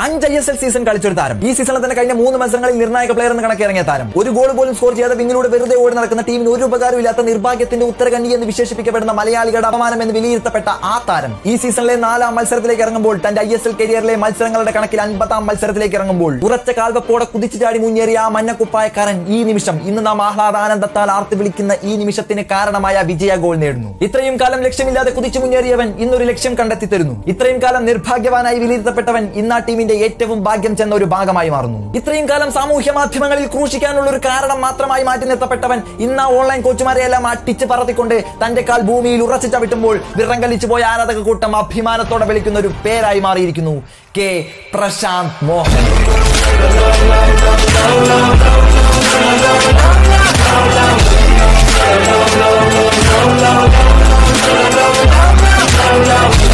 അഞ്ച് I S L season കളിച്ചൊരു താരം ഈ സീസണിൽ തന്നെ കഴിഞ്ഞ മൂന്ന് മത്സരങ്ങളിൽ നിർണായക പ്ലെയർ എന്ന് കണക്കിറങ്ങിയ താരം ഒരു ഗോൾ പോലും സ്കോർ ചെയ്യാതെ വിങ്ങിലൂടെ വെറുതെ ഓടി നടക്കുന്ന ടീമിന് ഒരു ഉപകാരമില്ലാത്ത നിർഭാഗ്യത്തിന്റെ ഉത്തരകണ്ണി എന്ന് വിശേഷിപ്പിക്കപ്പെടുന്ന മലയാളികളുടെ അപമാനം എന്ന് വിലയിരുത്തപ്പെട്ട ആ താരം ഈ സീസണിലെ നാലാം മത്സരത്തിലേക്ക് ഇറങ്ങുമ്പോൾ തന്റെ ഐ എസ് എൽ കരിയറിലെ മത്സരങ്ങളുടെ കണക്കിൽ അൻപതാം മത്സരത്തിലേക്ക് ഇറങ്ങുമ്പോൾ ഉറച്ച കാൽവപ്പോടെ കുതിച്ചു ചാടി മുന്നേറിയ ആ മഞ്ഞക്കുപ്പായക്കാരൻ ഈ നിമിഷം ഇന്ന് നാം ആഹ്ലാദാനന്ദത്താൽ ആർത്തി വിളിക്കുന്ന ഈ നിമിഷത്തിന് കാരണമായ വിജയ ഗോൾ നേടുന്നു ഇത്രയും കാലം ലക്ഷ്യമില്ലാതെ കുതിച്ചു മുന്നേറിയവൻ ഇന്നൊരു ലക്ഷ്യം കണ്ടെത്തി തരുന്നു ഇത്രയും കാലം നിർഭാഗ്യവാനായി വിലയിരുത്തപ്പെട്ടവൻ ഇന്ന് ആ ടീമിന്റെ ഏറ്റവും ഭാഗ്യം ചെന്ന ഒരു ഭാഗമായി മാറുന്നു ഇത്രയും കാലം സാമൂഹ്യ മാധ്യമങ്ങളിൽ ക്രൂശിക്കാനുള്ള ഒരു കാരണം മാത്രമായി മാറ്റി നിർത്തപ്പെട്ടവൻ ഇന്ന് ആ ഓൺലൈൻ കോച്ചുമാരെയെല്ലാം അട്ടിച്ച് പറത്തിക്കൊണ്ട് തന്റെ കാൽ ഭൂമിയിൽ ഉറച്ചു ചവിട്ടുമ്പോൾ വിറങ്കലിച്ചു പോയ ആരാധക കൂട്ടം അഭിമാനത്തോടെ വിളിക്കുന്ന ഒരു പേരായി മാറിയിരിക്കുന്നു K Prashant Mohan Love, love,